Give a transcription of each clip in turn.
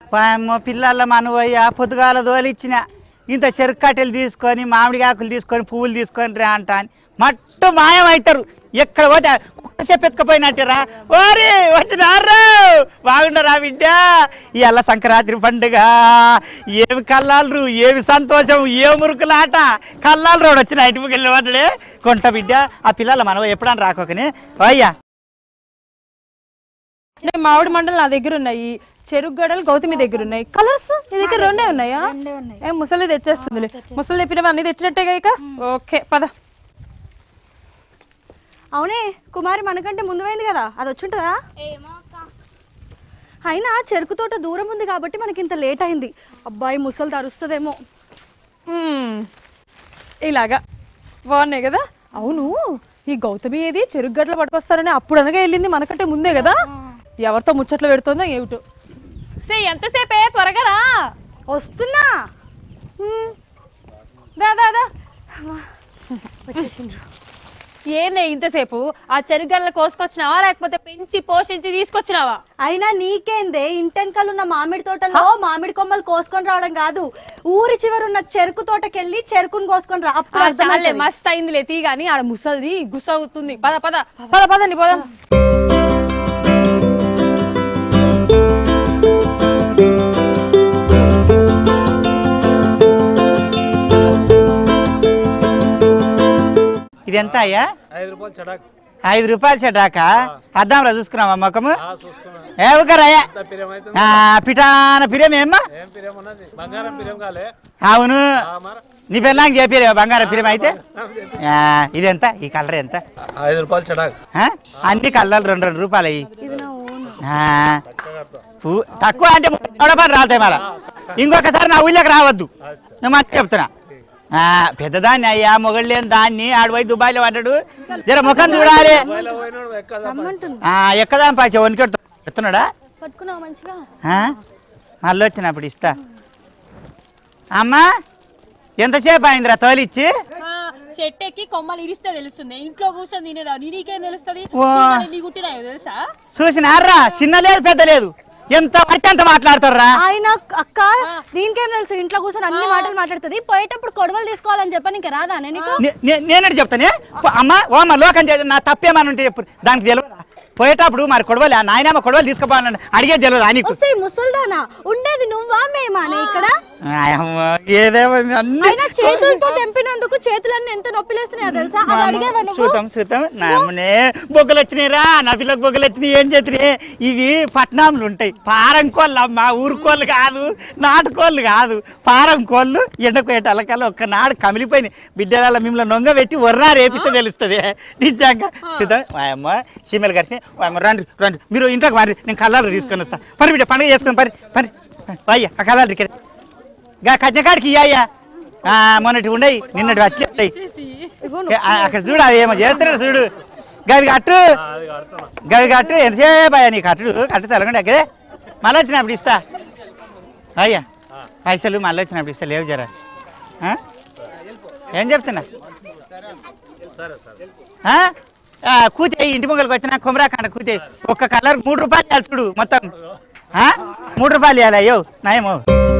పాయమ్మ పిల్లల మనవయ్య పొద్దుగాల దోలిచ్చిన ఇంత చెరుకు కట్టెలు తీసుకొని మామిడి ఆకులు తీసుకొని పువ్వులు తీసుకొని రా అంట అని మట్టు మాయమవుతారు ఎక్కడ పోతే కుక్క ఎత్తుకపోయినట్టేరా ఓరి వచ్చినారు బాగుండరా బిడ్డ ఇవాళ సంక్రాంతి పండుగ ఏమి కల్లాలరు ఏమి సంతోషం ఏ మురుకులాట కల్లాలు రోడ్ వచ్చిన ఇంటికి వెళ్ళి పడ్డాడే కొంట బిడ్డ ఆ పిల్లల మనవ ఎప్పుడన్నా రాకోకనే అయ్యా అంటే మామిడి మండలు నా దగ్గర ఉన్నాయి చెరుకు గడలు గౌతమి దగ్గర ఉన్నాయి కలర్స్ నీ దగ్గర రెండే ఉన్నాయా ఏ ముసలి తెచ్చేస్తుందిలే ముసలి తెప్పినవి అన్ని తెచ్చినట్టేగా ఇక ఓకే పద అవునే కుమారి మనకంటే ముందు పోయింది కదా అది వచ్చుంటుందా అయినా చెరుకు తోట దూరం ఉంది కాబట్టి మనకి ఇంత లేట్ అయింది అబ్బాయి ముసలి తరుస్తుందేమో హ్మ్. ఇలాగా బాగున్నాయి కదా అవును ఈ గౌతమి ఏది చెరుకు గడ్డలు పట్టుకొస్తారని అప్పుడు అనగా వెళ్ళింది మనకంటే ముందే కదా ఎవరితో ముచ్చట్లు పెడుతుందో ఏమిటో సే ఎంతసేపే త్వరగా రా వస్తున్నా హ్మ్. దా దా దా ఏందే ఇంతసేపు ఆ చెరుగడ్డలు కోసుకొచ్చినావా లేకపోతే పెంచి పోషించి తీసుకొచ్చినావా అయినా నీకేందే ఇంటెనకాల ఉన్న మామిడి తోటలో మామిడి కొమ్మలు కోసుకొని రావడం కాదు ఊరి చివరున్న చెరుకు తోటకెళ్ళి చెరుకుని కోసుకొని రా అప్పుడు చాలే అర్థమవుతుంది. మస్త్ అయింది తీ గాని ఆడ ముసలిది గుసవుతుంది పద పద పద పదండి పోదాం ఇది ఎంత అయ్యా ఐదు రూపాయలు చడాక్ ఐదు రూపాయలు చెడ్డాక అద్దాంరా చూసుకున్నావా మొక్కము చూసుకున్నా ఏ ఊకరాయ్యా ఎంత పిరం అవుతుంది ఆ, పిటాన పిరేం ఏమ్మా ఏం పిరం ఉన్నది బంగారం పిరం కాలే అవును ఆ మరి నీ పెళ్ళాంకి చెప్పారు బంగారం పిరేం అయితే ఆ, ఇది ఎంత ఈ కలర్ ఎంత ఐదు రూపాయలు చడాక్ ఆ? అన్ని కళ్ళలు రెండు రెండు రూపాయలు అయ్యి ఇది నా ఓన్ పూ- తక్కువ అంటే పని రాలుతాయి మళ్ళా ఇంకొకసారి నా ఊళ్ళోకి రావద్దు నేను మాట చెప్తున్నా ఆ, పెద్దదాన్ని అయ్యా మొగళ్ళు లేని దాన్ని ఆడిపోయి దుబాయ్లో పడ్డాడు జర ముఖం చూడాలి పోయినోడు ఎక్కదా ఆ, ఎక్కదాం పాచి వణికెడుతు చెప్తున్నాడా పట్టుకున్నావు మంచిగా ఆ? మళ్ళీ వచ్చినప్పుడు ఇస్తా అమ్మా ఎంతసేపు అయిందిరా తోలిచ్చి చెట్టు ఎక్కి కొమ్మలు ఇరిస్తే తెలుస్తుంది ఇంట్లో కూర్చొని తినేదా నీకేం తెలుస్తుంది వా. నీ గుట్టినాయో తెలుసా చూసినారా చిన్న లేదు పెద్ద లేదు ఎంత పడితే అంత మాట్లాడతారా ఆయన అక్క దీనికేం తెలుసు ఇంట్లో కూర్చొని అన్ని మాటలు మాట్లాడుతుంది పోయేటప్పుడు కొడవలు తీసుకోవాలని చెప్పని ఇంకా రాదా నీకు నేనంటే చెప్తానే పో- అమ్మ ఓ అమ్మ లోకం చేసి నా తప్పేమని ఉంటే చెప్పు దానికి తెలియదు పోయేటప్పుడు మరి కొడవలే ఆ నాయనమ్మ కొడవలు తీసుకుపోవాలని అడిగే తెలియదు నీకు వస్తే ముసల్దానా ఉండేది నువ్వా మేమానే ఇక్కడ ఆయమ్మ, ఏదేమో అన్ని అయినా చేతులతో తెంపినందుకు చేతులన్నీ ఎంత నొప్పిలేస్తున్నాయో తెలుసా అది అడిగేవా నువ్వు చూద్దాం చూద్దాం నామనే బొగ్గలు వచ్చినాయిరా నా పిల్లకి బొగ్గలు వచ్చినాయి ఏం చేస్తున్నాయి ఇవి పట్నాంలు ఉంటాయి పారం కోళ్ళు అమ్మ ఊరు కోళ్ళు కాదు నాటుకోళ్ళు కాదు పారం కోళ్ళు ఎండకోయేటలకల్లా ఒక్క నాడు కమిలిపోయినాయి బిడ్డల మిమ్మల్ని నొంగ పెట్టి వర్రా రేపిస్తే తెలుస్తుంది నిజంగా చూద్దాం అమ్మ సీమెలు కరిసి అమ్మ రండి రండి మీరు ఇంట్లోకి మరి నేను కళ్ళాలు తీసుకొని వస్తా పని బిడ్డ పండుగ చేసుకుని పని పని అయ్యా ఆ కళ్ళాలు ఇక్కడ గా కజ్జకాడికి ఇయ్యా మొన్నటి ఉండయి నిన్నటి వచ్చి ఏ, ఆ, అక్కడ చూడు అవి ఏమో చేస్తున్నాడు చూడు గవి కట్టు గవి కట్టు ఎంతసేపు అయ్యా నీ కట్టు కట్టు చల్లకుండా అక్కడే మళ్ళీ వచ్చినప్పుడు ఇస్తా అయ్యా పైసలు మళ్ళీ వచ్చినప్పుడు ఇస్తా లేవు జరా ఆ? ఏం చెప్తున్నా ఆ? ఆ, కూతే ఇంటి ముంగలకు వచ్చిన కుమరాకండ కూతే ఒక్క కలర్ మూడు రూపాయలు ఇవ్వాలి చూడు మొత్తం ఆ? మూడు రూపాయలు ఇవ్వాలి అయ్యో నయమో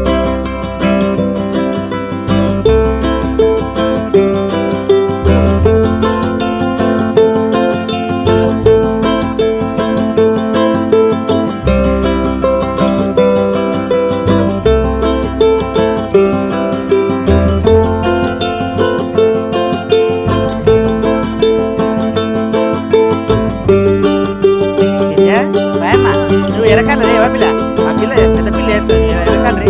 ఏ, బాయమ్మ, నువ్వు ఎరకాల రే పిల్ల ఆ పిల్ల పెద్ద పిల్ల వేస్తుంది ఎరకాల రే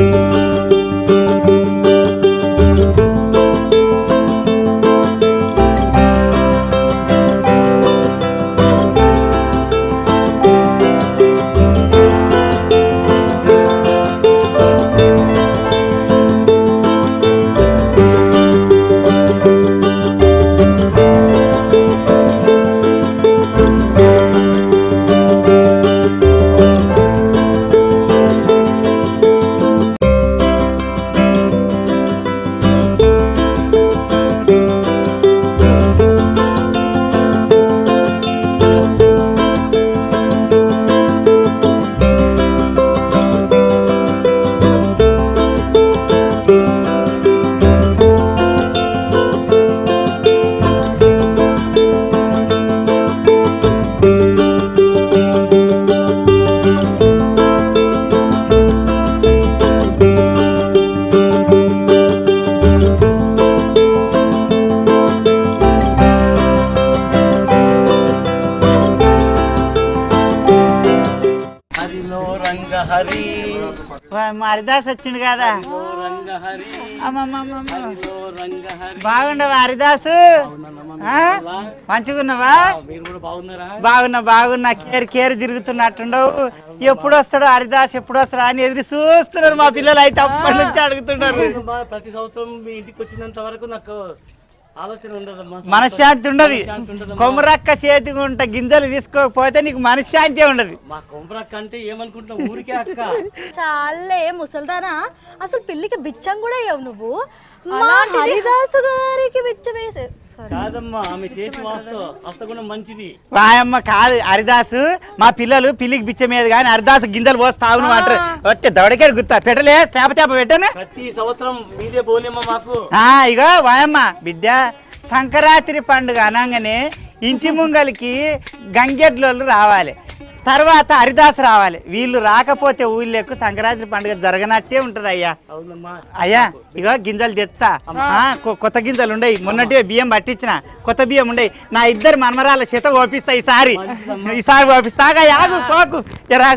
రంగహరి మా హరిదాస్ వచ్చిండు కదా రంగహరి అమ్మమ్మమ్మమ్మ. రంగహరి బాగుండవా హరిదాసు ఆ? మంచిగున్నావా మీరు కూడా బాగున్నారా బాగున్నా బాగున్నా కేర్ కేర్ తిరుగుతున్నట్టుండవు ఎప్పుడు వస్తాడు హరిదాస్ ఎప్పుడు వస్తాడు అని ఎదురు చూస్తున్నారు మా పిల్లలు అయితే అప్పటి నుంచి అడుగుతున్నారు అమ్మా, ప్రతి సంవత్సరం మీ ఇంటికి వచ్చినంత వరకు నాకు ఆలోచన ఉండదమ్మా మనశ్శాంతి ఉండదు మనశ్శాంతి ఉండదమ్మా. కొమరక్క చేతికి ఉంట గింజలు తీసుకోకపోతే నీకు మనశ్శాంతి ఉండదు మా కొంపరక్క అంటే ఏమనుకుంటున్నావు ఊరికే అక్క చాలే ముసల్దానా అసలు పిల్లికి బిచ్చం కూడా ఇవ్వవు నువ్వు మా హరిదాసు గారికి బిచ్చం వేసే కాదమ్మా ఆమె చేతి వాస్త హస్తగుణం మంచిది వాయమ్మ కాదు హరిదాసు మా పిల్లలు పిల్లికి బిచ్చ మీద కానీ హరిదాసు గింజలు పోసి తాగును అంటారు వచ్చే దవడకే గుత్తా పెట్టలే తేప తేప పెట్టాను ప్రతి సంవత్సరం మీదే బోలేమ్మా మాకు ఆ, ఇగో వాయమ్మ బిడ్డ సంక్రాంతి పండుగ అనగానే ఇంటి ముంగలికి గంగెడ్లోళ్ళు రావాలి తర్వాత హరిదాస్ రావాలి వీళ్ళు రాకపోతే ఊళ్ళకు సంక్రాంతి పండుగ జరగనట్టే ఉంటది అయ్యా అవునమ్మా అయ్యా ఇగో గింజలు తెస్తా ఆ, కొ- కొత్త గింజలు ఉండయి మొన్నటి బియ్యం పట్టించిన కొత్త బియ్యం ఉండయి నా ఇద్దరు మనమరాల చేత ఓపిస్తా ఈసారి ఈసారి ఓపిస్తాగా యాగు పోకు జరా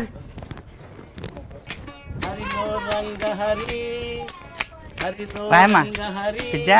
హరిలో రంగహరి హరిలో రాయమ్మ రంగహరి బిడ్డ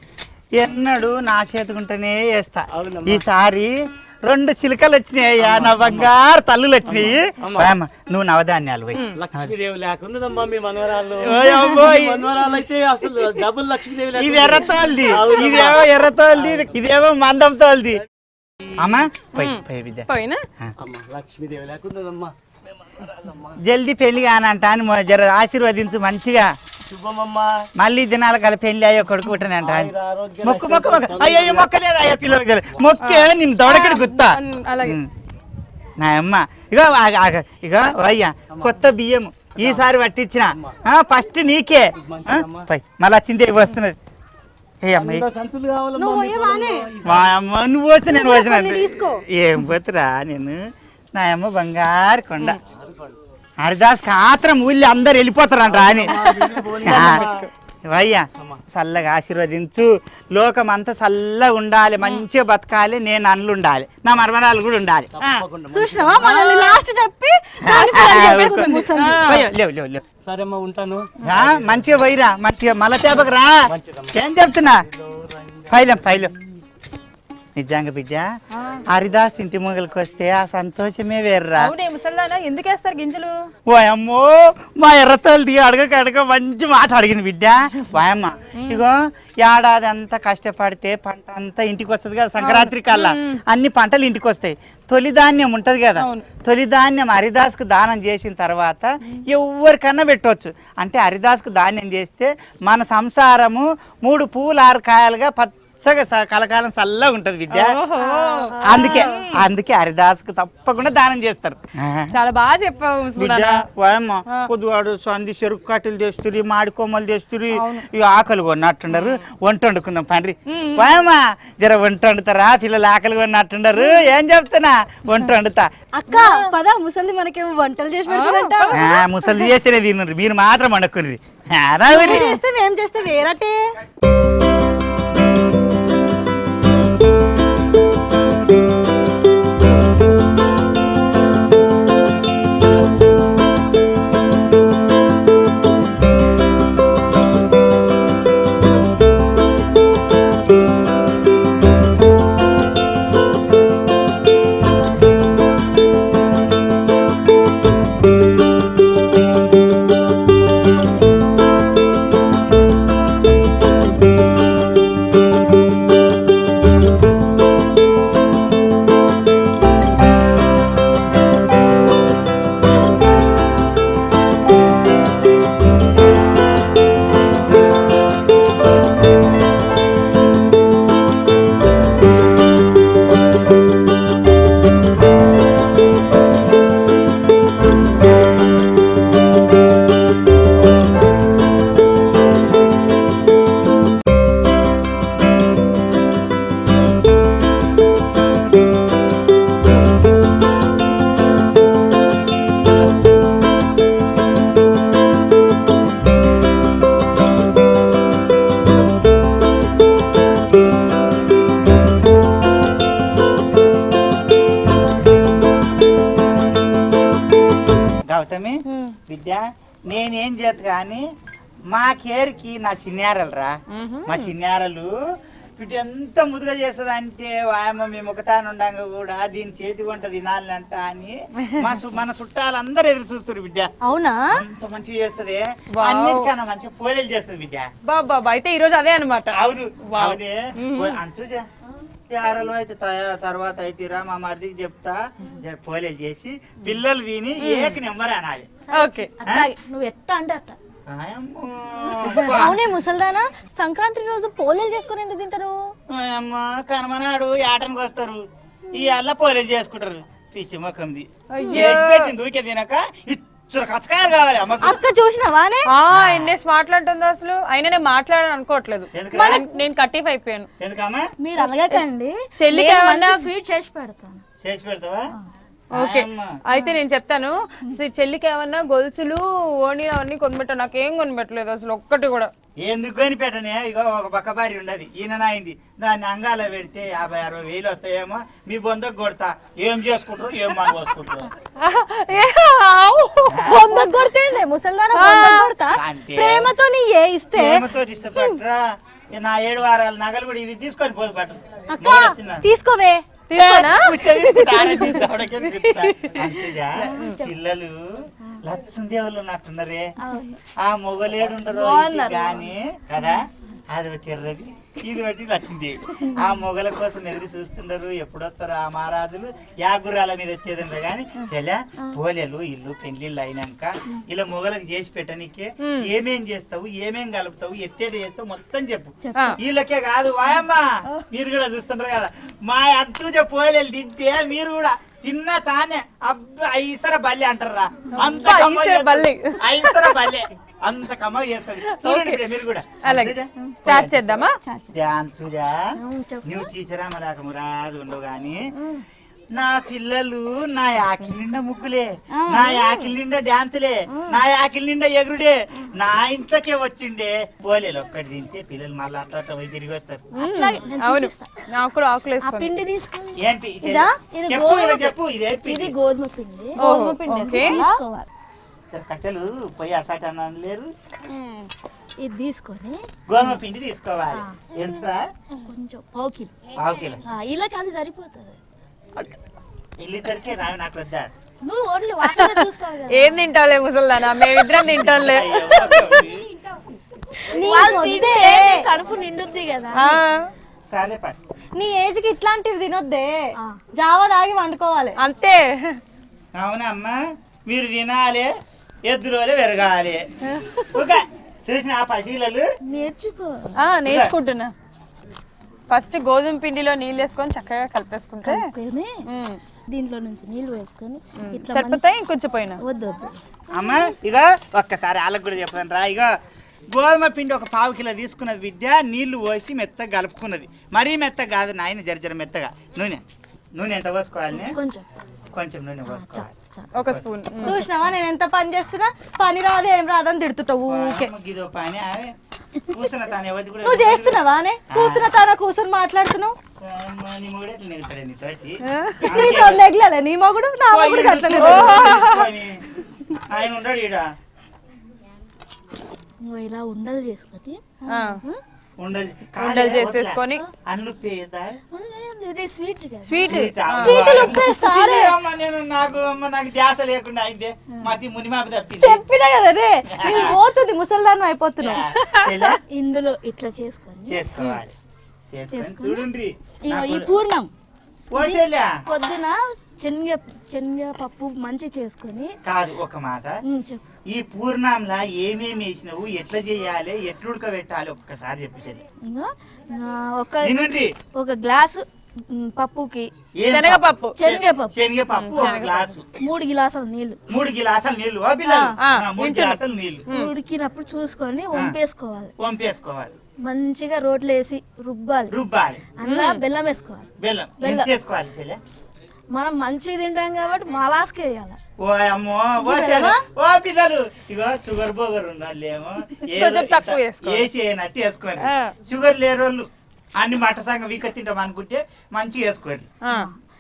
ఎన్నడు నా చేతుకుంటేనే వేస్తా అవునమ్మా. ఈసారి రెండు చిలుకలు వచ్చినాయి అయ్యా నా బంగారు తల్లులు వచ్చినాయి రాయమ్మ నువ్వు నవధాన్యాలు పోయి లక్ష్మీదేవి లేకున్నదమ్మా మీ మనవరాలు ఓయ్ అబ్బోయ్. మీ మనవరాలు అయితే అసలు డబుల్ లక్ష్మీదేవి ఇది లేకుండా- ఎర్రతోల్ది అవునమ్మా. ఇదేమో ఎర్రతోల్ది ఇదేమో మందం తోల్ది అమ్మా పోయి పోయి బిడ్డ పోయినా అమ్మా లక్ష్మీదేవి లేకున్నదమ్మా మీ మనవరాలమ్మా జల్దీ పెళ్లి కానంట అని మొ- జర ఆశీర్వదించు మంచిగా శుభమమ్మా మళ్ళీ దినాల కల పెళ్లి అయ్యో కొడుకు పుట్టనంట అని. ఆయుర ఆరోగ్య మొక్కు మొక్కు మొక్కు అయ్యో మొక్కలేదు అయ్యో పిల్లలకి మొక్కే నిన్ను దొడకడి గుత్తా అన్- అలాగే ఉమ్. నా అమ్మ ఇగో ఆగ- ఆగ. ఇగో అయ్యా కొత్త బియ్యం ఈసారి పట్టించిన ఫస్ట్ నీకే ఆ, పోయి మళ్ళీ వచ్చింది వస్తున్నది ఏ అమ్మాయి ఇంకా సంతులు కావాలమ్మా నువ్వు మీ పోయేవానే మా అమ్మ నువ్వు వస్తే నేను వచ్చిన కొన్ని తీసుకో. ఏం పోతురా నేను నా అమ్మ బంగారు కొండ హరిదాస్ కాత్రం ఊళ్ళో అందరు వెళ్ళిపోతారంట అని ఆ, అయ్యా చల్లగా ఆశీర్వదించు లోకం అంతా చల్లగా ఉండాలి మంచిగా బతకాలి నేను అన్నులు ఉండాలి నా మరమరాలు కూడా ఉండాలి తప్పకుండా చూసినావా మనల్ని లాస్ట్ చెప్పి దాని పేరు చెప్పేస్తుంది ముసలి. అయ్యో, లేవు లేవు లేవు సరే అమ్మా ఉంటాను ఆ, మంచిగా పోయిరా మంచిగా మళ్ళా తేపకు రా ఏం చెప్తున్నా పైలం పైలం నిజంగా బిడ్డ హరిదాస్ ఇంటి ముంగలికి వస్తే ఆ సంతోషమే వేర్రా అవునే ముసల్దానా ఎందుకు వేస్తారు గింజలు వాయమ్మో మా ఎర్రతోలు దిగి అడగక అడగ మంచి మాట అడిగింది బిడ్డ వాయమ్మ ఇగో ఏడాది అంతా కష్టపడితే పంట అంతా ఇంటికి వస్తుంది కదా సంక్రాంతి కల్లా అన్ని పంటలు ఇంటికి వస్తాయి తొలి ధాన్యం ఉంటది కదా తొలి ధాన్యం హరిదాస్కు దానం చేసిన తర్వాత ఎవరికన్నా పెట్టవచ్చు అంటే హరిదాస్కు ధాన్యం చేస్తే మన సంసారము మూడు పూలు ఆరు కాయలుగా పచ్చగా స- కలకాలం చల్లగా ఉంటది బిడ్డ అందుకే అందుకే హరిదాస్కు తప్పకుండా దానం చేస్తారు చాలా బాగా చెప్పావు బిడ్డ ముసల్దానా వాయమ్మ పొద్దువాడు సంది చెరుకు కట్టెలు తెస్తురి మాడి కొమ్మలు తెస్తురి ఇక ఆకలి కొన్నట్టుండరు వంట వండుకుందాం పండ్రి వాయమ్మ జర వంట వండుతారా పిల్లలు ఆకలి కొన్నట్టుండరు ఏం చెప్తున్నా వంట వండుతా అక్క పద ముసలి మనకేమో వంటలు చేసి పెడుతుందంట ఆ, ముసలి చేస్తేనే తిన్నారు మీరు మాత్రం వండుకుని చేస్తే మేము చేస్తే వేరటే స్వామి బిడ్డ నేనేం చేత కానీ మా కేర్కి నా చిన్నారలు రా మా చిన్నారలు బిడ్డ ఎంత ముదుగా చేస్తుంది అంటే వాయమ్మ మేము ఒకతాను ఉండంగా కూడా దీని చేతి వంట తినాలంట అని మా సు- మన చుట్టాలందరూ ఎదురు చూస్తారు బిడ్డ అవునా అంత మంచిగా చేస్తుంది అన్నిటికన్నా మంచిగా పోలేలు చేస్తుంది బిడ్డ బాబా అయితే ఈ రోజు అదే అనమాట అవును అవునే అంచుజా ఆరలో అయితే తయ- తర్వాత అయితే రా మా మరిదికి చెప్తా జర పోలేలు చేసి పిల్లలు తిని ఏక నెంబర్ అనాలి ఓకే అట్లాగే నువ్వు ఎట్ట అంటే అట్ట ఆయమ్మో. అవునే ముసల్దానా సంక్రాంతి రోజు పోలేలు చేసుకుని ఎందుకు తింటారు ఆయమ్మ కనమనాడు ఆటనికి వస్తారు ఈ అల్ల పోలేలు చేసుకుంటారు పిచ్చి మొక్కంది చేసి పెట్టింది ఊకే తినక ఇచ్చురు కచ్చకాయలు కావాలి అమ్మకు అక్క చూసినావానే ఆ ఎన్నేసి మాట్లాడుతుందో అసలు అయినా నేను మాట్లాడాలని అనుకోవట్లేదు ఎందుకురా? నేను- నేను కట్టిఫ్ అయిపోయాను ఎందుకమ్మా మీరు అలగకండి చెల్లికి నేను ఏమన్నా- మంచి స్వీట్ చేసి పెడతాను చేసి పెడతావా ఓకే ఆయమ్మ. అయితే నేను చెప్తాను సి- చెల్లికి ఏమన్నా గొలుసులు ఓణీలు అవన్నీ కొనిపెట్టావు నాకేం కొనిపెట్టలేదు అసలు ఒక్కటి కూడా ఎందుకు కొని పెట్టనే ఇగో ఒక పక్క బారి ఉండదు ఈయన అయింది దాన్ని అంగాల పెడితే యాభై అరవై వేలు వస్తాయేమో మీ బొందకు కొడతా ఏం చేసుకుంటారు ఏం మన పోసుకుంటారు ఏ, ఆవు. బొందకు కొడితే ముసల్దానా బొందకు కొడతా అంటే? ప్రేమతో నీ ఏ ఇస్తే ప్రేమతో ఇష్టపడరా ఇక నా ఏడు వారాల నగలు కూడా ఇవి తీసుకొని పోదు పట్టు అక్క తీసుకోవే తీసుకోనా పిల్లలు లక్ష్మీదేవులు ఉన్నట్టున్నారే ఆ మొగలేడు ఉండరు కానీ కదా అది ఒకటి ఎర్రది ఇది ఒకటి లక్ష్మీదేవి ఆ మొగల కోసం ఎదురు చూస్తుండరు ఎప్పుడు వస్తారు ఆ మహారాజులు యాగుర్రాల మీద వచ్చేదండి కానీ చెల్ల పోలేలు ఇల్లు పెళ్లిళ్ళు అయినాక ఇలా మొగలకు చేసి పెట్టనీకే ఏమేం చేస్తావు ఏమేం కలుపుతావు ఎట్టేట చేస్తావు మొత్తం చెప్పు ఆ. వీళ్ళకే కాదు వాయమ్మ మీరు కూడా చూస్తుంటారు కదా మా అట్టు పోలేలు తింటే మీరు కూడా తిన్నా తానే అబ్బా ఐసర బల్లి అంటారా అంత అబ్బా, కమ్మగా ఐసర బల్లి. చేస్తది. ఐసర బల్లి అంత కమ్మగా చేస్తుంది చూడండి ఇప్పుడు మీరు కూడా అలాగే అంతేజా? స్టార్ట్ చేద్దామా డాన్సుజా నువ్వు టీచరా మరాక మురాజు ఉండవు గాని నా పిల్లలు నా యాకిల్ నిండా ముగ్గులే నా యాకిల్ నిండా డాన్సులే నా యాకిల్ నిండా ఎగురుడే నా ఇంట్లోకే వచ్చిండే పోలేలు ఒక్కటి తింటే పిల్లలు మళ్ళీ అట్లా అట్లా పోయి తిరిగి వస్తారు అట్లాగే నేను అవును చూపిస్తా. నాకు కూడా ఆకులు ఆ వేస్తుంది పిండి తీసుకుని ఏంటి ఇదా? ఇది చెప్పు గోధుమ ఇలా చెప్పు ఇదే ఇది పిండి. గోధుమ పిండి ఓహో, ఓకే తీసుకోవాలి కట్టెలు పోయి అసాట లేరు ఇది తీసుకొని గోధుమ పిండి తీసుకోవాలి ఎంతరా కొంచెం పావు కిలో పావు కిలో ఆ, ఇలాకి అది సరిపోతుంది వీళ్ళిద్దరికే రావి నాకు వద్దా నువ్వు ఓన్లీ వాసన చూస్తావు కదా ఏం తింటావులే ముసల్దానా మేమిద్దరం తింటాంలే అయ్యో, బాబోయ్. వాళ్ళు తింటే నీ కడుపు నిండుద్ది కదా ఆ, సరే పని నీ ఏజ్ కి ఇట్లాంటివి తినొద్దే జావా తాగి వండుకోవాలి అంతే అవునమ్మా మీరు తినాలి ఎద్దులోలే పెరగాలి ఒక చూసిన ఆ పశువులు నేర్చుకో ఆ నేర్చుకుంటున్నా ఫస్ట్ గోధుమ పిండిలో నీళ్ళు వేసుకొని చక్కగా కలిపేసుకుంటే కొని ఉమ్, దీంట్లో నుంచి నీళ్లు వేసుకొని ఇట్లా సరిపోతాయి ఇంకొంచెం పోయినా వద్దు వద్దు అమ్మా ఇక ఒక్కసారి వాళ్ళకి కూడా చెప్తాను రా ఇక గోధుమ పిండి ఒక పావు కిలో తీసుకున్నది విద్య నీళ్లు పోసి మెత్తగా కలుపుకున్నది మరీ మెత్తగా కాదు నాయన జర జర మెత్తగా నూనె నూనె ఎంత పోసుకోవాలి కొంచెం కొంచెం నూనె పోసుకోవాలి ఒక స్పూన్ ఉమ్. చూసినావా నేను ఎంత పని చేస్తున్నా పని రాదు ఏం రాదని తిడుతుంటావు ఊకే అమ్మ, గిదో పని ఆమె కూర్చున్న తాను ఎవరి కూడా నువ్వు చేస్తున్నావా అనే కూర్చున్న తాన కూర్చొని మాట్లాడుతున్నావు అమ్మ, నీ మొగుడు ఎట్లా నిలుపుతాడు నీ తోటి? నీకు నెగ్లలే నీ మొగుడు నా మొగుడు అట్లనే పోయి, ఆయన ఉండడు ఈడ నువ్వు ఇలా ఉండలు చేసుకొని ఆ, ఉండదు ఉండలు చేసేసుకొని అన్ను పేదా లేదు, ఇది స్వీట్ కదా స్వీట్ చీటీలు ఉప్పేస్తారే అమ్మ నేను నాకు అమ్మ నాకు ధ్యాస లేకుండా అయిందే మతి మునిమాపి తప్పింది చెప్పినా కదా రే నేను పోతుంది ముసల్దానం అయిపోతున్నావు చెల్లె, ఇందులో ఇట్లా చేసుకొని చేసుకోవాలి చేసుకొని చూడండి ఇగో ఈ పూర్ణం ఓ చెల్లె పొద్దున శనగ శనగ పప్పు మంచి చేసుకొని కాదు ఒక మాట ఉమ్, చెప్పు ఈ పూర్ణంలా ఏమేమి వేసినావు ఎట్లా చేయాలి ఎట్లా ఉడకబెట్టాలి ఒక్కసారి చెప్పు చెల్లి ఇగో, ఆ, ఒక వినండి ఒక గ్లాసు ఉమ్, పప్పుకి ఏం శనగపప్పు శనగపప్పు శనగపప్పు ఒక గ్లాసు మూడు గిలాసుల నీళ్లు మూడు గిలాసాలు నీళ్లు ఓ పిల్లలు ఆ, ఆ, మూడు గిలాసాలు నీళ్లు ఉడికినప్పుడు చూసుకొని వంపేసుకోవాలి వంపేసుకోవాలి మంచిగా రోట్లు వేసి రుబ్బాలి రుబ్బాలి అందులో బెల్లం వేసుకోవాలి బెల్లం ఎంత వేసుకోవాలి చెల్లె మనం మంచిగా తింటాం కాబట్టి మలాస్కి వేయాలి ఓ అమ్మో ఓ చెల్లె ఓ పిల్లలు ఇగో షుగర్ బోగర్ ఉన్నోళ్ళేమో ఏదో కొంచెం తక్కువ ఇట్లా వేసుకోవాలి. వేసి వేయనట్టు వేసుకోవాలి ఆ. షుగర్ లేరోళ్ళు అన్ని మట సంగం వీక తింటాం అనుకుంటే మంచిగా వేసుకోవాలి ఆ,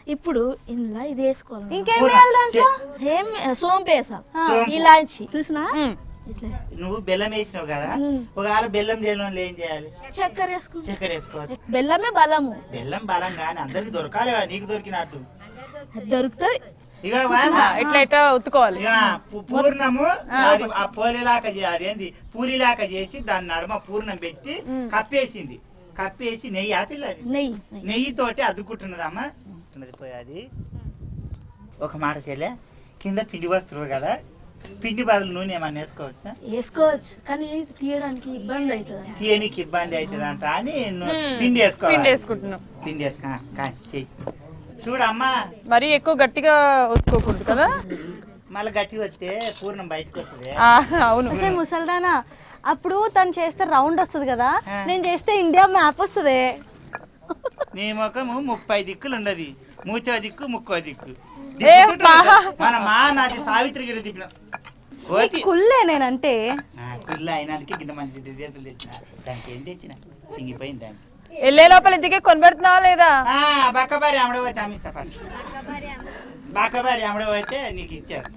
ఇప్పుడు ఇందులో ఇది వేసుకోవాలి ఇంకేం వేయాలి దాంట్లో ఏం సోంపేసా సోంపు. ఇలాచి చూసినా మ్మ్. ఇట్లా నువ్వు బెల్లం వేసినావు కదా ఒకవేళ బెల్లం చేయడం వాళ్ళు ఏం చేయాలి చక్కెర వేసుకుంటా చక్కెర వేసుకోవాలి బెల్లమే బలము బెల్లం బలం కానీ అందరికి దొరకాలి కదా నీకు దొరికినట్టు దొరుకుతుంది ఇక వాయమ్మ, ఇట్లా ఇట్లా ఉత్తుకోవాలి ఇక పు- పూర్ణము అది ఆ పోలేలాక చే- అదేంది పూరిలాక చేసి దాని నడుమ పూర్ణం పెట్టి కప్పేసింది కప్పేసి నెయ్యి ఆపిల్ అది నెయ్యి నెయ్యి. నెయ్యితోటి అద్దుకుంటున్నదమ్మా ఉన్నది పోయి అది ఒక మాట చెల్లె కింద పిండి వస్తువు కదా పిండి బదులు నూనె ఏమన్నా వేసుకోవచ్చా వేసుకోవచ్చు కానీ తీయడానికి ఇబ్బంది అవుతుంది తీయనికి ఇబ్బంది అవుతుందంట అని ను- మ్మ్. పిండి వేసుకోవాలి పిండి వేసుకుంటున్నాం పిండి వేసుకో కానీ చెయ్యి చూడమ్మా మరీ ఎక్కువ గట్టిగా ఉత్తుకోకూడదు కదా మళ్ళీ గట్టి వస్తే పూర్ణం బయటకు వస్తుంది ఆ, అవును అసలు ముసల్దానా అప్పుడు తను చేస్తే రౌండ్ వస్తుంది కదా నేను చేస్తే ఇండియా మ్యాప్ వస్తుంది నీ ముఖము ముప్పై దిక్కులు ఉండదు మూచో దిక్కు ముక్కో దిక్కు ఏ దిక్కు బా. మన మా నాటి సావిత్రిగిరి దిప్పిన కోతి కుల్లే నేనంటే పిల్ల అయినందుకే ఇంత మంచి డ్రెస్సులు తెచ్చిన దానికి ఏం తెచ్చిన చింగిపోయింది దానికి వెళ్ళే లోపల ఇంటికి కొనిపెడుతున్నావా లేదా ఆ, బక్కబారి అమ్మడ పోతే అమ్మ ఇస్తా పట్టు బక్కబారి అమ్మడ పోతే నీకు ఇచ్చారు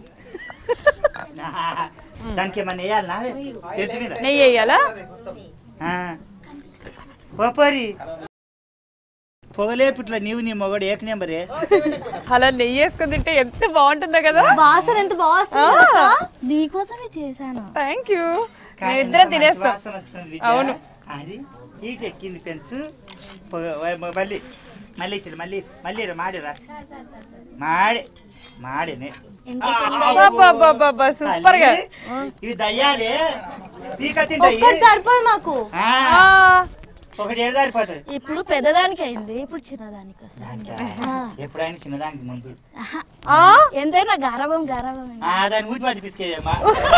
దానికి ఏమన్నా వేయాలి నావే చేతి మీద నెయ్యి వేయాలా ఆ. ఓ పోరి పొగలేపిట్ల నీవు నీ మొగడు ఏక నెంబరే అలా నెయ్యి వేసుకొని తింటే ఎంత బాగుంటుందో కదా వాసన ఎంత బాగా వస్తుంది నీకోసమే చేశాను థ్యాంక్ యూ కానీ మేము ఇద్దరం ఎంత మంచి తినేస్తాం వాసన వస్తుంది బిడ్డ. అవును. అది ఈట ఎక్కింది పెంచు పొగ- ఓ- మ- మళ్ళీ మళ్ళీ ఇచ్చింది మళ్ళీ మళ్ళీ రా, మాడిరా మాడే మాడేనే అబ్బబ్బబ్బబ్బబ్బ, సూపర్ గా ఇవి దయ్యాలే పీక తింటాయి ఒక్కటి సరిపోదు మాకు ఆ, ఆ, ఒకటి ఏడు సరిపోతుంది ఇప్పుడు పెద్దదానికి అయింది ఇప్పుడు చిన్నదానికి వస్తుంది దానికా? ఎప్పుడైనా చిన్నదానికి ముందు ఆ, ఎంతైనా గర్వం గర్వం ఆ, దాన్ని ఊతి పట్టి పిసికేయమ్మా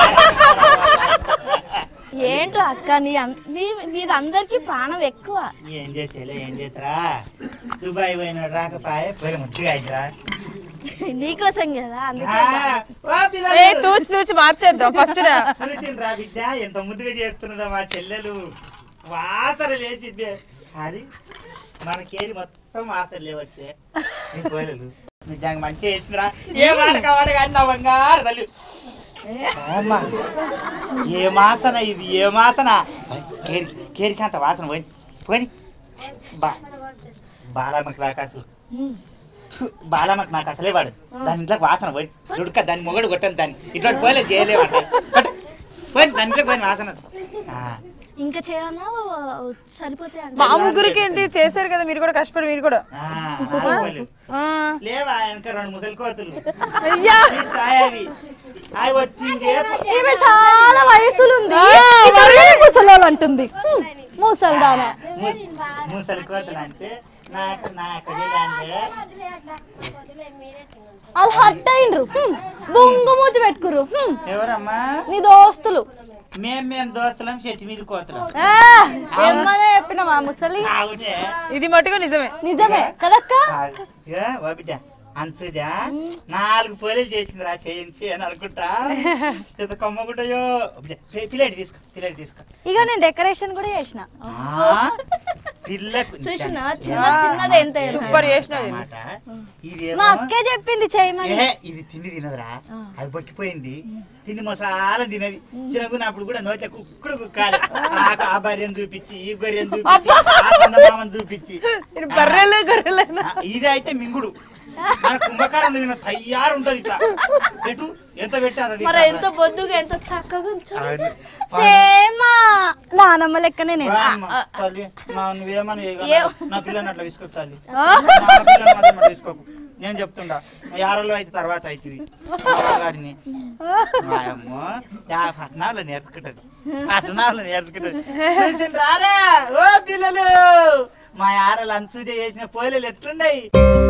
ఏంటో అక్క నీ అన్- నీ మీది అందరికి ప్రాణం ఎక్కువ ఏం చేసేలే ఏం చేస్తారా దుబాయ్ పోయిన రాకపాయే పోయి ముట్టుగా అయినరా నీకోసం కదా అందుకే ఏ తూచి తూచి మార్చేద్దాం ఫస్ట్ రా చూసిండ్రా బిడ్డ ఎంత ముద్దుగా చేస్తున్నదా మా చెల్లెలు వాసన లేచింది అది మన కేరి మొత్తం వాసన లేవచ్చే నీ కోలలు నిజంగా మంచిగా చేసిందిరా ఏ మాట కావాడ కానీ నా బంగారు తల్లి అమ్మా, ఏ వాసన ఇది ఏ వాసన కేరి కేరికి అంత వాసన పోయి పోయి బా బాలమ్మకి నాకు అసలు బాలమ్మకి నాకు అసలే వాడు దాని ఇంట్లోకి వాసన పోయి దుడక దాని మొగడు కొట్టను దాన్ని ఇట్లా పోలే చేయలేమంట పోయి దాని ఇంట్లోకి పోయిన వాసన ఆ, ఇంకా చేయనా సరిపోతే మా ముగ్గురికి ఏంటి చేశారు కదా మీరు కూడా కష్టపడి మీరు కూడా ఆ, ఆగిపోలేవు. ఆ, లేవా వెనక రెండు ముసలి కోతులు అయ్యా తాయవి అవి వచ్చింది ఈమె చాలా వయసులు ఉంది ముసలోళ్ళు అంటుంది హ్మ్, ముసల్దానా ము- ముసలి కోతులు అంటే నాకు నాకు వాళ్ళు హట్ అయిండ్రు హ్మ్, బొంగు మూతి పెట్టుకురు హ్మ్, ఎవరమ్మా నీ దోస్తులు మేం మేం దోస్తులం చెట్టు మీద కోతులం ఆ, ఏమన్నా చెప్పిన మా ముసలి అవునే ఇది మటుకు నిజమే నిజమే కదక్క కాదు. ఇగో, ఓ బిడ్డ అంచుజా నాలుగు పోలీలు చేసింది రా చేయించి అని అనుకుంటా ఎంత కొమ్మగుంటాయో పిల్లడి తీసుకో పిల్లడి తీసుకో ఇక నేను డెకరేషన్ కూడా చేసిన ఆ, పిల్లకు చూసినా చిన్న చిన్నది ఎంత సూపర్ చేసినావు అన్నమాట. మా ఇదేమో అక్కే చెప్పింది చేయమని ఏ ఇది తిండి తినదురా అది బొక్కిపోయింది తిండి మసాలా తినది చిన్నగున్నప్పుడు కూడా నోట్ల కుక్కుడు కుక్కాలి ఆ- ఆ భార్యను చూపించి ఈ భార్యను చూపించి ఆ చందమామను చూపించి ఇది బర్రెలు గొర్రెలు ఆ, ఇది అయితే మింగుడు మన కుంభకారం తిన్న తయారు ఉంటది ఇట్లా పెట్టు ఎంత పెట్టి అంత మరి తింటా. ఎంత బొద్దుగా ఎంత చక్కగా ఉంచు అవును. సేమ్ మా నానమ్మ లెక్కనే నేను వామ్మా, తల్లి నా నువ్వేమని చేయగలవు? నా పిల్లని అట్లా విసుకోకు తల్లి నా పిల్లని మాత్రం అట్లా విసుకోకు నేను చెప్తుండా యారలో అయితే తర్వాత అవుతుంది గాడిని మాయమ్మో యా పట్టణాలు నేర్చుకుంటది పట్టణాలు నేర్చుకుంటది చూసిండ్రు రారా ఓ పిల్లలు మా యారలు అంచు చేసిన పోలేలు ఎట్లున్నాయి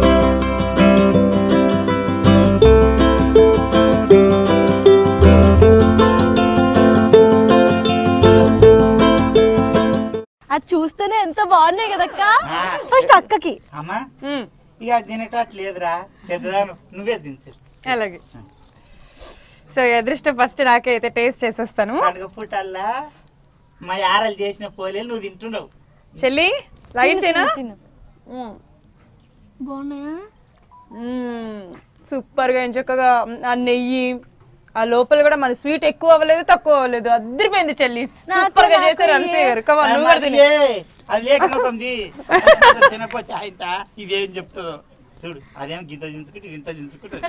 అది చూస్తేనే ఎంత బాగున్నాయి కదక్క ఆ. ఫస్ట్ అక్కకి అమ్మా ఉమ్, ఇక అది తినేటట్లు లేదురా పెద్దదాను నువ్వే దించు అలాగే సో అదృష్టం ఫస్ట్ నాకే అయితే టేస్ట్ చేసేస్తాను పండుగ పూటల్లా మా యారలు చేసిన పోలేలు నువ్వు తింటున్నావు చెల్లి లాగించేనా తిను. ఉమ్. బాగున్నాయా సూపర్ గా చక్కగా ఆ నెయ్యి ఆ లోపల కూడా మన స్వీట్ ఎక్కువ అవ్వలేదు తక్కువ అవ్వలేదు అద్దరిపోయింది చెల్లి సూపర్ గా చేశారు అనసూయ గారు కమా నువ్వు కూడా తిను. అది లేఖనకంది తినకపోతే ఆయన ఇదేం చెప్తుందో చూడు అదేం గింత దించుకుంటే ఇది ఇంత దించుకుంటుంది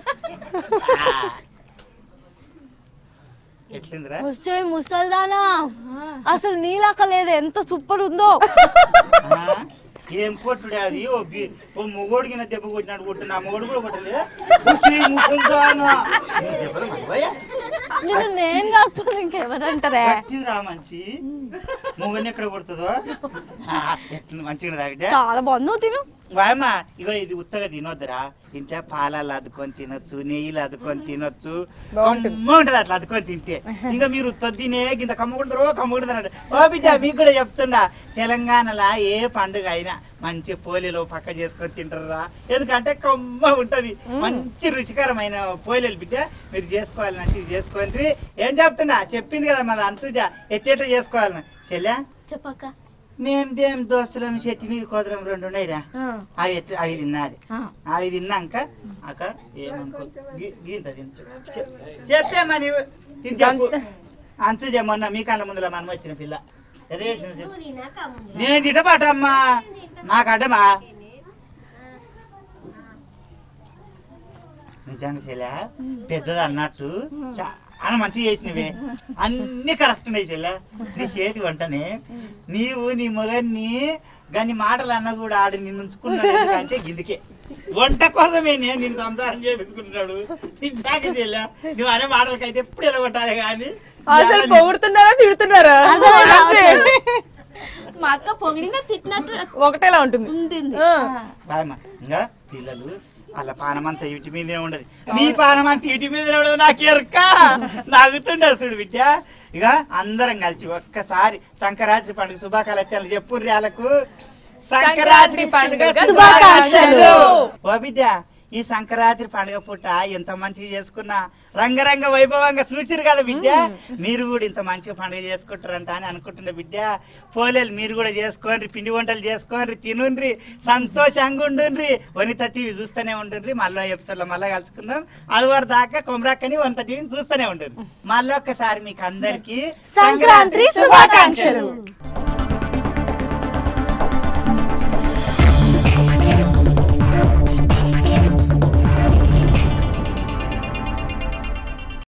ఎట్లిందిరా ముసే ముసల్దానా అసలు నీలాక లేదు ఎంత సూపర్ ఉందో ఆ, ఏం కొట్టుడే అది ఓ బి- ఓ మొగోడికి నా దెబ్బ కొట్టినాడు కొట్టు నా మొగోడు కూడా కొట్టలే ఉసి ముకుందానా. నీ దెబ్బలు మంచివయ్యా? నేను నేను కాకపోతే ఇంకెవరంటారే గట్టిదిరా మంచి మొగని ఎక్కడ కొడుతుందో ఆ, ఎట్లా మంచిగా తాగితే చాలా బాగుంది నువ్వు తిను వాయమ్మ ఇగో ఇది ఉత్తగా తినొద్దురా ఇంట్లో పాలాలు అద్దుకొని తినొచ్చు నెయ్యిలు అద్దుకొని తినొచ్చు కమ్మ ఉంటది అట్లా అద్దుకొని తింటే ఇంకా మీరు తొద్దినే ఇంత కమ్ముకుంటారో కమ్ముకుంటారు ఓ బిడ్డ మీకు కూడా చెప్తుండా తెలంగాణలో ఏ పండుగ అయినా మంచి పోలేలు పక్క చేసుకొని తింటారా ఎందుకంటే కమ్మ ఉంటది మంచి రుచికరమైన పోలేలు బిడ్డ మీరు చేసుకోవాలంటే ఇవి చేసుకోండి ఏం చెప్తున్నా చెప్పింది కదా మన అంచుజ ఎట్టేట చేసుకోవాలని చెల్లె చెప్పక్క మేము దేం దోస్తులం చెట్టు మీద కోదరం రెండు ఉన్నాయిరా ఆ, అవి ఎట్లా అవి తిన్నాది ఆ. అవి తిన్నాక అక్క ఏమనుకో గీ- గీంత తినచ్చు చె- చెప్పేమ్మా నీవు తిని చెప్పు అంచు మొన్న మీ కళ్ళ ముందులో మనం వచ్చిన పిల్ల ఎట్ట చేసిందో చెప్పు. నేను తిట్టబాటమ్మా నాకు అడ్డమా నిజంగా చెల్లె పెద్దది అన్నట్టు చాలా మంచిగా చేసినవే అన్ని కరెక్ట్ ఉన్నాయి చెల్లె నీ చేతి వంటనే నీవు నీ మగన్ని గాని మాటలు అన్న కూడా ఆడు నిన్ను ఉంచుకున్నాడు ఎందుకంటే గిందుకే వంట కోసమే నేను నిన్ను సంసారం చేపించుకుంటున్నాడు నిజంగా చెల్లె నువ్వు అనే మాటలకైతే ఎప్పుడు ఎలా కొట్టాలి కానీ అసలు పొగుడుతున్నారా తిడుతున్నారా అంతే. మా అక్క పొగిడిన తిట్టినట్టు ఒకటేలా ఉంటుంది ఉంటుంది ఆ. బాయమ్మ ఇంకా పిల్లలు వాళ్ళ పానం అంతా ఇటు మీదనే ఉండదు మీ పానం అంతా ఇటు మీదనే ఉండదు నాకు ఎరక నవ్వుతుండదు చూడు బిడ్డ ఇక అందరం కలిసి ఒక్కసారి సంక్రాంతి పండుగ శుభాకాంక్షలు చెప్పు వాళ్ళకు సంక్రాంతి పండుగ శుభాకాంక్షలు ఓ బిడ్డ ఈ సంక్రాంతి పండుగ పూట ఎంత మంచిగా చేసుకున్నా రంగరంగ వైభవంగా చూసిరు కదా బిడ్డ మీరు కూడా ఇంత మంచిగా పండుగ చేసుకుంటారంట అని అనుకుంటున్నా బిడ్డ పోలేలు మీరు కూడా చేసుకోండి పిండి వంటలు చేసుకోండి తినుండ్రి సంతోషంగా ఉండుండ్రి వనిత టీవీ చూస్తూనే ఉండుండ్రి మళ్ళీ ఎపిసోడ్లో మళ్ళీ కలుసుకుందాం అది దాకా కొమరాక్కని వంత టీవీని చూస్తూనే ఉండండి మళ్ళీ ఒక్కసారి మీకు అందరికి సంక్రాంతి శుభాకాంక్షలు